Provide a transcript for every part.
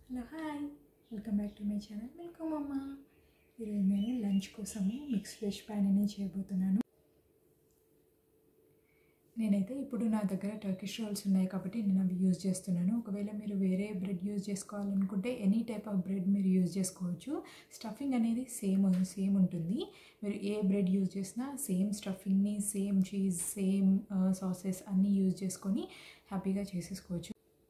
hello hi welcome back to my channel welcome అమ్మ ఈరోజు నేను లంచ్ కోసము మిక్స్ వెజ్ ప్యానీని చేయబోతున్నాను నేనైతే ఇప్పుడు నా దగ్గర టర్కిష్ రోల్స్ ఉన్నాయి కాబట్టి నేను అవి యూజ్ చేస్తున్నాను ఒకవేళ మీరు వేరే బ్రెడ్ యూజ్ చేసుకోవాలనుకుంటే ఎనీ టైప్ ఆఫ్ బ్రెడ్ మీరు యూజ్ చేసుకోవచ్చు స్టఫింగ్ అనేది సేమ్ సేమ్ ఉంటుంది మీరు ఏ బ్రెడ్ యూజ్ చేసినా సేమ్ స్టఫింగ్ని సేమ్ చీజ్ సేమ్ సాసెస్ అన్నీ యూజ్ చేసుకొని హ్యాపీగా చేసేసుకోవచ్చు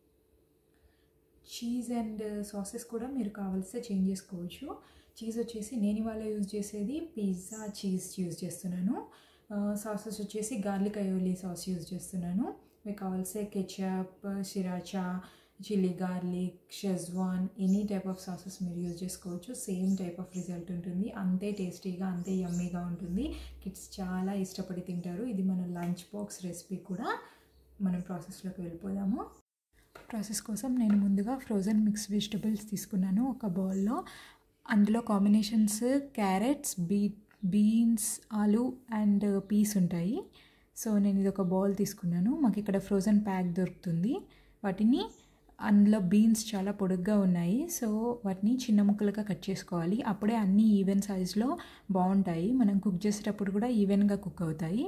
చీజ్ అండ్ సాసెస్ కూడా మీరు కావాల్స్తే చేంజ్ చేసుకోవచ్చు చీజ్ వచ్చేసి నేను ఇవాళ యూజ్ చేసేది పిజ్జా చీజ్ యూజ్ చేస్తున్నాను సాసెస్ వచ్చేసి గార్లిక్ అయోలీ సాస్ యూజ్ చేస్తున్నాను మీకు కావాల్సే ketchup sriracha chilli garlic schezwan any type of sauces మీరు యూజ్ చేసుకోవచ్చు సేమ్ టైప్ ఆఫ్ రిజల్ట్ ఉంటుంది అంతే టేస్టీగా అంతే యమ్మీగా ఉంటుంది కిడ్స్ చాలా ఇష్టపడి తింటారు ఇది మన లంచ్ బాక్స్ రెసిపీ కూడా మనం ప్రాసెస్లోకి వెళ్ళిపోదాము ప్రాసెస్ కోసం నేను ముందుగా ఫ్రోజన్ మిక్స్ వెజిటబుల్స్ తీసుకున్నాను ఒక బౌల్లో అందులో కాంబినేషన్స్ క్యారెట్స్ బీట్ బీన్స్ ఆలు అండ్ పీస్ ఉంటాయి సో నేను ఇది ఒక బౌల్ తీసుకున్నాను మాకు ఇక్కడ ఫ్రోజన్ ప్యాక్ దొరుకుతుంది వాటిని అందులో బీన్స్ చాలా పొడుగ్గా ఉన్నాయి సో వాటిని చిన్న ముక్కలుగా కట్ చేసుకోవాలి అప్పుడే అన్నీ ఈవెన్ సైజులో బాగుంటాయి మనం కుక్ చేసేటప్పుడు కూడా ఈవెన్గా కుక్ అవుతాయి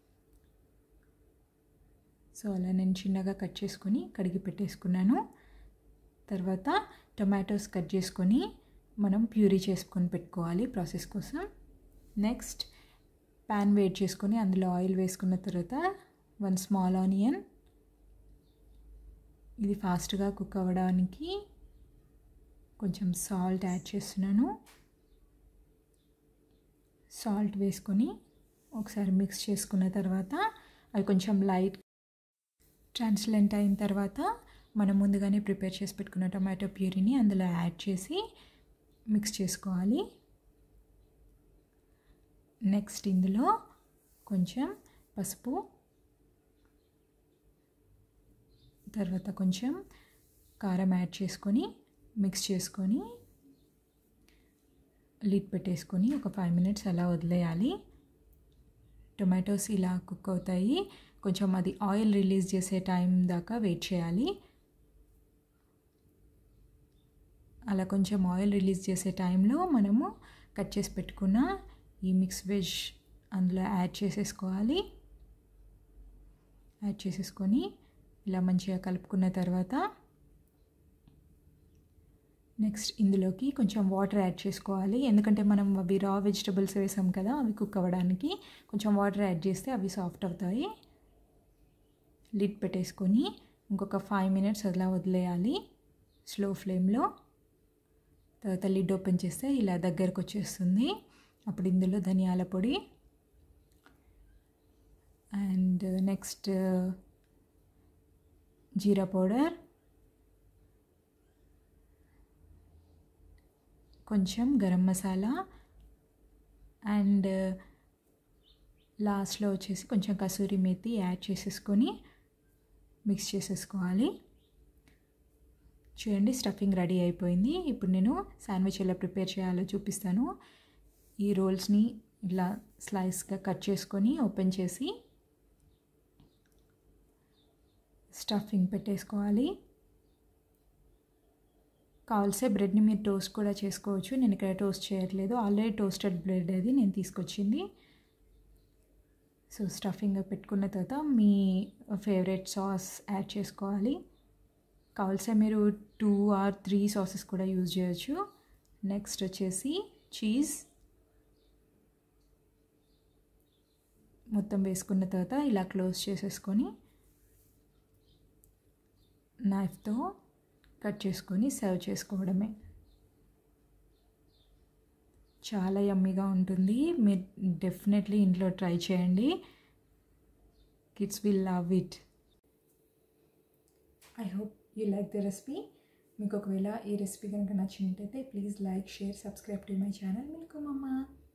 సో అలా నేను చిన్నగా కట్ చేసుకొని కడిగి పెట్టేసుకున్నాను తర్వాత టొమాటోస్ కట్ చేసుకొని మనం ప్యూరీ చేసుకొని పెట్టుకోవాలి ప్రాసెస్ కోసం నెక్స్ట్ ప్యాన్ వేడి చేసుకొని అందులో ఆయిల్ వేసుకున్న తర్వాత వన్ స్మాల్ ఆనియన్ ఇది ఫాస్ట్గా కుక్ అవ్వడానికి కొంచెం సాల్ట్ యాడ్ చేస్తున్నాను సాల్ట్ వేసుకొని ఒకసారి మిక్స్ చేసుకున్న తర్వాత అవి కొంచెం లైట్ ట్రాన్స్లెంట్ అయిన తర్వాత మనం ముందుగానే ప్రిపేర్ చేసి పెట్టుకున్న టొమాటో ప్యూరీని అందులో యాడ్ చేసి మిక్స్ చేసుకోవాలి నెక్స్ట్ ఇందులో కొంచెం పసుపు తర్వాత కొంచెం కారం యాడ్ చేసుకొని మిక్స్ చేసుకొని లిడ్ పెట్టేసుకొని ఒక ఫైవ్ మినిట్స్ అలా వదిలేయాలి టొమాటోస్ ఇలా కుక్ అవుతాయి కొంచెం అది ఆయిల్ రిలీజ్ చేసే టైం దాకా వెయిట్ చేయాలి అలా కొంచెం ఆయిల్ రిలీజ్ చేసే టైంలో మనము కట్ చేసి పెట్టుకున్న ఈ మిక్స్ వెజ్ అందులో యాడ్ చేసేసుకోవాలి యాడ్ చేసేసుకొని ఇలా మంచిగా కలుపుకున్న తర్వాత నెక్స్ట్ ఇందులోకి కొంచెం వాటర్ యాడ్ చేసుకోవాలి ఎందుకంటే మనం అవి రా వెజిటబుల్స్ వేసాం కదా అవి కుక్ అవ్వడానికి కొంచెం వాటర్ యాడ్ చేస్తే అవి సాఫ్ట్ అవుతాయి లిడ్ పెట్టేసుకొని ఇంకొక ఫైవ్ మినిట్స్ అలా వదిలేయాలి స్లో ఫ్లేమ్లో తర్వాత లిడ్ ఓపెన్ చేస్తే ఇలా దగ్గరకు వచ్చేస్తుంది అప్పుడు ఇందులో ధనియాల పొడి అండ్ నెక్స్ట్ జీరా పౌడర్ కొంచెం గరం మసాలా అండ్ లాస్ట్లో వచ్చేసి కొంచెం కసూరి మేతి యాడ్ చేసేసుకొని మిక్స్ చేసేసుకోవాలి చూడండి స్టఫింగ్ రెడీ అయిపోయింది ఇప్పుడు నేను శాండ్విచ్ ఎలా ప్రిపేర్ చేయాలో చూపిస్తాను ఈ రోల్స్ని ఇలా స్లైస్గా కట్ చేసుకొని ఓపెన్ చేసి స్టఫింగ్ పెట్టేసుకోవాలి కావాల్సే బ్రెడ్ని మీరు టోస్ట్ కూడా చేసుకోవచ్చు నేను ఇక్కడ టోస్ట్ చేయట్లేదు ఆల్రెడీ టోస్టెడ్ బ్రెడ్ అది నేను తీసుకొచ్చింది సో స్టఫింగ్ పెట్టుకున్న తర్వాత మీ ఫేవరెట్ సాస్ యాడ్ చేసుకోవాలి కావాల్సే మీరు టూ ఆర్ త్రీ సాసెస్ కూడా యూజ్ చేయొచ్చు నెక్స్ట్ వచ్చేసి చీజ్ మొత్తం వేసుకున్న తర్వాత ఇలా క్లోజ్ చేసేసుకొని నైఫ్తో కట్ చేసుకొని సర్వ్ చేసుకోవడమే చాలా యమ్మీగా ఉంటుంది మీరు డెఫినెట్లీ ఇంట్లో ట్రై చేయండి kids will love it I hope you like the recipe మీకు ఒకవేళ ఈ రెసిపీ కనుక నచ్చినట్టయితే please like share subscribe to my channel మిల్కో మమ్మ